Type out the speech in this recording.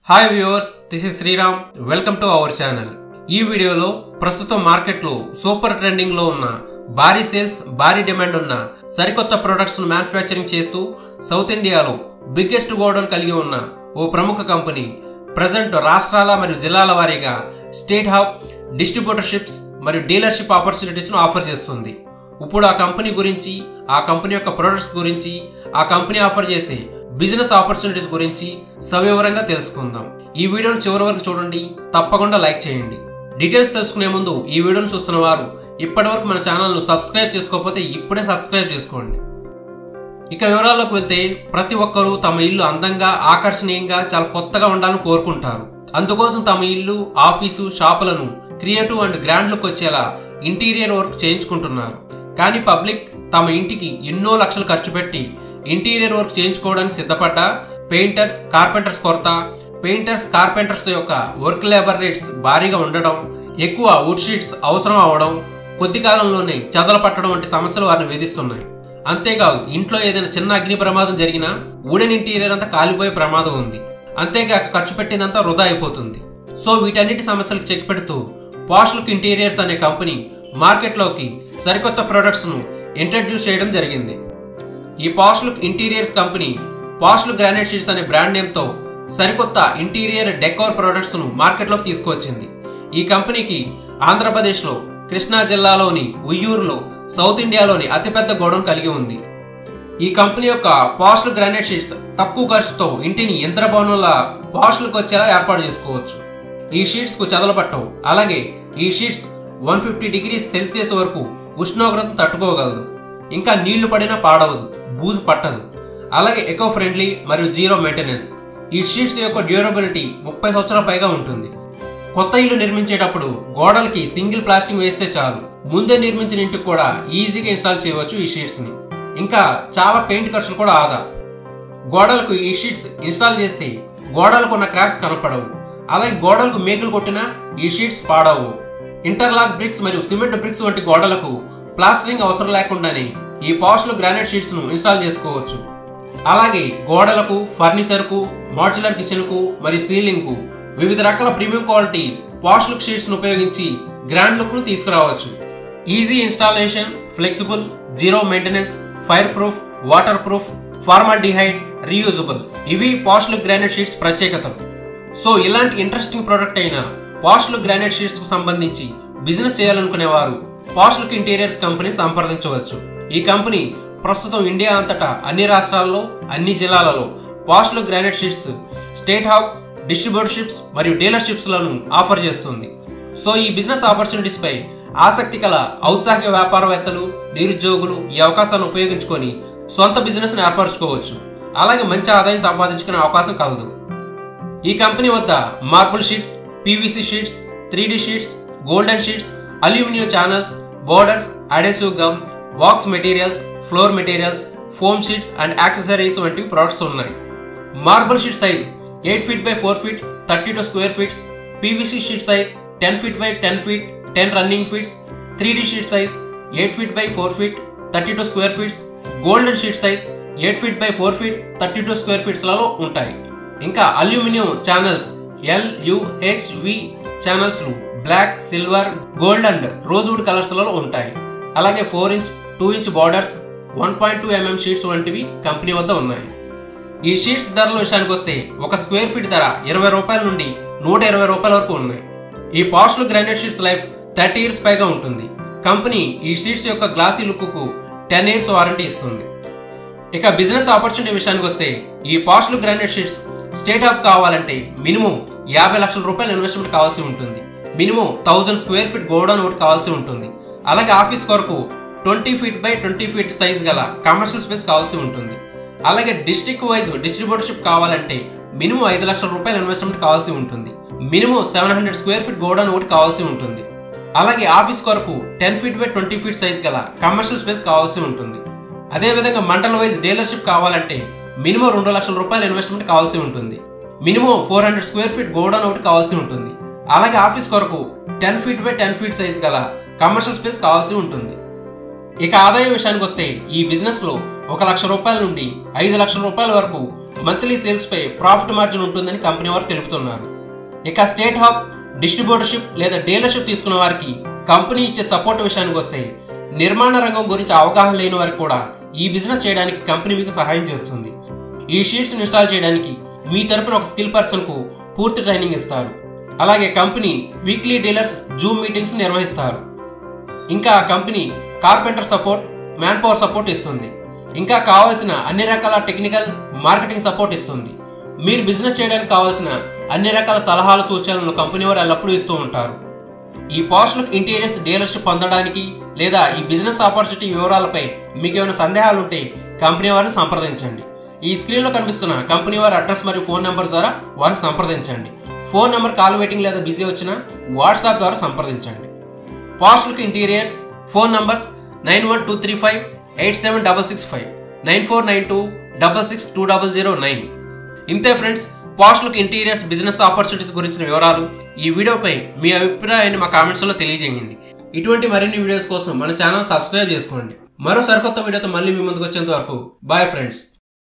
hi viewers this is Sriram welcome to our channel ఈ వీడియోలో ప్రస్తుతం మార్కెట్లో సూపర్ ట్రెండింగ్ లో ఉన్న భారీ సేల్స్ భారీ డిమాండ్ ఉన్న సరికొత్త ప్రొడక్ట్స్ మ్యానుఫ్యాక్చరింగ్ చేస్తూ సౌత్ ఇండియాలో బిగ్గెస్ట్ గోడౌన్ కలిగి ఉన్న ఓ ప్రముఖ కంపెనీ ప్రజెంట్ రాష్ట్రాల మరియు జిల్లాల వారీగా స్టేట్ హబ్ డిస్ట్రిబ్యూటర్షిప్స్ మరియు డీలర్షిప్ ఆపర్చునిటీస్ను ఆఫర్ చేస్తుంది ఇప్పుడు ఆ కంపెనీ గురించి ఆ కంపెనీ యొక్క ప్రొడక్ట్స్ గురించి ఆ కంపెనీ ఆఫర్ చేసే బిజినెస్ ఆపర్చునిటీస్ గురించి సవివరంగా తెలుసుకుందాం ఈ వీడియోను చివరి వరకు చూడండి తప్పకుండా లైక్ చేయండి డీటెయిల్స్ తెలుసుకునే ముందు ఈ వీడియోను చూస్తున్న వారు ఇప్పటివరకు మన ఛానల్ను సబ్స్క్రైబ్ చేసుకోకపోతే ఇప్పుడే సబ్స్క్రైబ్ చేసుకోండి ఇక వివరాల్లోకి వెళ్తే ప్రతి ఒక్కరూ తమ ఇల్లు అందంగా ఆకర్షణీయంగా చాలా కొత్తగా ఉండాలని కోరుకుంటారు అందుకోసం తమ ఇల్లు ఆఫీసు షాపులను క్రియేటివ్ అండ్ గ్రాండ్ లుక్ వచ్చేలా ఇంటీరియర్ వర్క్ చేయించుకుంటున్నారు కానీ పబ్లిక్ తమ ఇంటికి ఎన్నో లక్షలు ఖర్చు పెట్టి ఇంటీరియర్ వర్క్ చేయించుకోవడానికి సిద్ధపడ్డా పెయింటర్స్ కార్పెంటర్స్ కొరత పెయింటర్స్ కార్పెంటర్స్ యొక్క వర్క్ లేబర్ రేట్స్ భారీగా ఉండడం ఎక్కువ వుడ్ షీట్స్ అవసరం అవడం కొద్ది కాలంలోనే చెదలు పట్టడం వంటి సమస్యలు వారిని వేధిస్తున్నాయి అంతేకాదు ఇంట్లో ఏదైనా చిన్న అగ్ని ప్రమాదం జరిగినా వుడెన్ ఇంటీరియర్ అంతా కాలిపోయే ప్రమాదం ఉంది అంతేగాక ఖర్చు పెట్టిందంతా వృధా అయిపోతుంది సో వీటన్నిటి సమస్యలకు చెక్ పెడుతూ పాష్ లుక్ ఇంటీరియర్స్ అనే కంపెనీ మార్కెట్లోకి సరికొత్త ప్రొడక్ట్స్ను ఇంట్రడ్యూస్ చేయడం జరిగింది ఈ posh look interiors company posh look granite sheets అనే బ్రాండ్ నేమ్తో సరికొత్త ఇంటీరియర్ డెకోర్ ప్రొడక్ట్స్ను మార్కెట్లోకి తీసుకువచ్చింది ఈ కంపెనీకి ఆంధ్రప్రదేశ్లో కృష్ణా జిల్లాలోని ఉయ్యూరులో సౌత్ ఇండియాలోని అతిపెద్ద గోడౌన్ కలిగి ఉంది ఈ కంపెనీ యొక్క పాస్టల్ గ్రానైట్ షీట్స్ తక్కువ ఖర్చుతో ఇంటిని ఇంద్రభవనంలా పాస్టల్కి వచ్చేలా ఏర్పాటు చేసుకోవచ్చు ఈ షీట్స్ కు చదలపట్టవు అలాగే ఈ sheets one fifty degrees Celsius వరకు ఉష్ణోగ్రతను తట్టుకోగలదు ఇంకా నీళ్లు పడినా పాడవదు బూజు పట్టదు అలాగే ఎకో ఫ్రెండ్లీ మరియు జీరో మెయింటెనెన్స్ ఈ షీట్స్ యొక్క డ్యూరబిలిటీ ముప్పై సంవత్సరాల పైగా ఉంటుంది కొత్త ఇల్లు నిర్మించేటప్పుడు గోడలకి సింగిల్ ప్లాస్టింగ్ వేస్తే చాలు ముందే నిర్మించిన ఇంటికి కూడా ఈజీగా ఇన్స్టాల్ చేయవచ్చు ఈ షీట్స్ ని ఇంకా చాలా పెయింట్ ఖర్చులు కూడా ఆదా గోడలకు ఈ షీట్స్ ఇన్స్టాల్ చేస్తే గోడలకు ఉన్న క్రాక్స్ కనపడవు అలాగే గోడలకు మేకులు కొట్టినా ఈ షీట్స్ పాడవు ఇంటర్లాక్ బ్రిక్స్ మరియు సిమెంట్ బ్రిక్స్ వంటి గోడలకు ప్లాస్టరింగ్ అవసరం లేకుండానే ఈ పాష్లు గ్రానైట్ షీట్స్ ను ఇన్స్టాల్ చేసుకోవచ్చు అలాగే గోడలకు ఫర్నిచర్కు మాడ్యులర్ కిచెన్కు మరియు సీలింగ్కు వివిధ రకాల ప్రీమియం క్వాలిటీ పాష్ లుక్ షీట్స్ను ఉపయోగించి గ్రాండ్ లుక్ను తీసుకురావచ్చు easy installation flexible zero maintenance fireproof waterproof formaldehyde reusable ఇవి పాష్ లుక్ గ్రానైట్ షీట్స్ ప్రత్యేకతలు సో ఇలాంటి ఇంట్రెస్టింగ్ ప్రోడక్ట్ అయిన పాష్ లుక్ గ్రానైట్ షీట్స్ కు సంబంధించి బిజినెస్ చేయాలనుకునే వారు పాష్ లుక్ ఇంటీరియర్స్ కంపెనీ సంప్రదించవచ్చు ఈ కంపెనీ ప్రస్తుతం ఇండియా అంతటా అన్ని రాష్ట్రాల్లో అన్ని జిల్లాలలో posh look granite sheets state hub distributorships మరియు డీలర్షిప్స్లను ఆఫర్ చేస్తుంది సో ఈ బిజినెస్ ఆపర్చునిటీస్ పై ఆసక్తి కల ఔత్సాహిక వ్యాపారవేత్తలు నిరుద్యోగులు ఈ అవకాశాలను ఉపయోగించుకొని సొంత బిజినెస్ ఏర్పరచుకోవచ్చు అలాగే మంచి ఆదాయం సంపాదించుకునే అవకాశం కలదు ఈ కంపెనీ వద్ద marble sheets PVC sheets three sheets golden sheets aluminium channels borders adhesive gum box materials floor materials foam sheets and accessories వంటి ప్రొడక్ట్స్ ఉన్నాయి marble sheet size eight feet by four feet thirty two square feets PVC sheet size ten feet by ten feet ten running feets three sheet size eight feet by four feet thirty two square feets golden sheet size eight feet by four feet thirty two square ఫీట్స్లలో ఉంటాయి ఇంకా aluminium channels LUHV channels black silver gold and rosewood కలర్స్లలో ఉంటాయి అలాగే four inch two inch borders one point two MM sheets వంటివి company వద్ద ఉన్నాయి ఈ షీట్స్ ధరల విషయానికి వస్తే ఒక స్క్వేర్ ఫీట్ ధర ఇరవై రూపాయల నుండి నూట ఇరవై రూపాయల వరకు ఉన్నాయి ఈ pastel granite sheets life thirty years పైగా ఉంటుంది కంపెనీ ఈ షీట్స్ యొక్క గ్లాసీ లుక్కు టెన్ ఇయర్స్ వారంటీ ఇస్తుంది ఇక బిజినెస్ ఆపర్చునిటీ విషయానికి వస్తే ఈ pastel granite sheets state hub కావాలంటే మినిమం యాభై లక్షల రూపాయల ఇన్వెస్ట్మెంట్ కావాల్సి ఉంటుంది minimum thousand square feet godown ఒకటి కావాల్సి ఉంటుంది అలాగే ఆఫీస్ కొరకు twenty feet by twenty feet size గల కమర్షియల్ స్పేస్ కావాల్సి ఉంటుంది అలాగే డిస్ట్రిక్ట్ వైజ్ డిస్ట్రిబ్యూటర్షిప్ కావాలంటే మినిమం ఐదు లక్షల రూపాయల ఇన్వెస్ట్మెంట్ కావాల్సి ఉంటుంది minimum seven hundred square feet godown ఒకటి కావాల్సి ఉంటుంది అలాగే ఆఫీస్ కొరకు ten feet by twenty feet size గల కమర్షియల్ స్పేస్ కావాల్సి ఉంటుంది అదేవిధంగా మండల వైజ్ డీలర్షిప్ కావాలంటే మినిమం రెండు లక్షల రూపాయల ఇన్వెస్ట్మెంట్ కావాల్సి ఉంటుంది minimum four hundred square feet godown ఒకటి కావాల్సి ఉంటుంది అలాగే ఆఫీస్ కొరకు ten feet by ten feet size గల కమర్షియల్ స్పేస్ కావాల్సి ఉంటుంది ఇక ఆదాయం విషయానికి వస్తే ఈ బిజినెస్ లో ఒక లక్ష రూపాయల నుండి ఐదు లక్షల రూపాయల వరకు మంత్లీ సేల్స్ పై ప్రాఫిట్ మార్జిన్ ఉంటుందని కంపెనీ వారు తెలుపుతున్నారు ఇక స్టేట్ హబ్ డిస్ట్రిబ్యూటర్షిప్ లేదా డీలర్షిప్ తీసుకున్న వారికి కంపెనీ ఇచ్చే సపోర్ట్ విషయానికి వస్తే నిర్మాణ రంగం గురించి అవగాహన లేని వారికి కూడా ఈ బిజినెస్ చేయడానికి కంపెనీ మీకు సహాయం చేస్తుంది ఈ షీట్స్ ఇన్స్టాల్ చేయడానికి మీ తరపున ఒక స్కిల్ పర్సన్ కు పూర్తి ట్రైనింగ్ ఇస్తారు అలాగే company weekly dealers Zoom meetings నిర్వహిస్తారు ఇంకా ఆ company carpenter support manpower support ఇస్తుంది ఇంకా కావాల్సిన అన్ని రకాల టెక్నికల్ మార్కెటింగ్ సపోర్ట్ ఇస్తుంది మీరు బిజినెస్ చేయడానికి కావాల్సిన అన్ని రకాల సలహాలు సూచనలను కంపెనీ వారు ఎల్లప్పుడూ ఇస్తూ ఉంటారు ఈ పాస్ట్లుక్ ఇంటీరియర్స్ డీలర్షిప్ పొందడానికి లేదా ఈ బిజినెస్ ఆపర్చునిటీ వివరాలపై మీకు ఏమైనా సందేహాలు ఉంటే కంపెనీ వారిని సంప్రదించండి ఈ స్క్రీన్లో కనిపిస్తున్న కంపెనీ వారి అడ్రస్ మరియు ఫోన్ నెంబర్ ద్వారా వారిని సంప్రదించండి ఫోన్ నెంబర్ కాల్ వెయిటింగ్ లేదా బిజీ వచ్చినా వాట్సాప్ ద్వారా సంప్రదించండి past look interiors phone numbers nine one two three five eight seven double six five nine four nine two double six two double zero nine ఇంతే friends past look interiors business opportunities గురించిన వివరాలు ఈ వీడియోపై మీ అభిప్రాయాన్ని మా కామెంట్స్లో తెలియజేయండి ఇటువంటి మరిన్ని వీడియోస్ కోసం మన ఛానల్ సబ్స్క్రైబ్ చేసుకోండి మరో సరికొత్త వీడియోతో మళ్ళీ మీ ముందుకు వచ్చేంత వరకు బాయ్ ఫ్రెండ్స్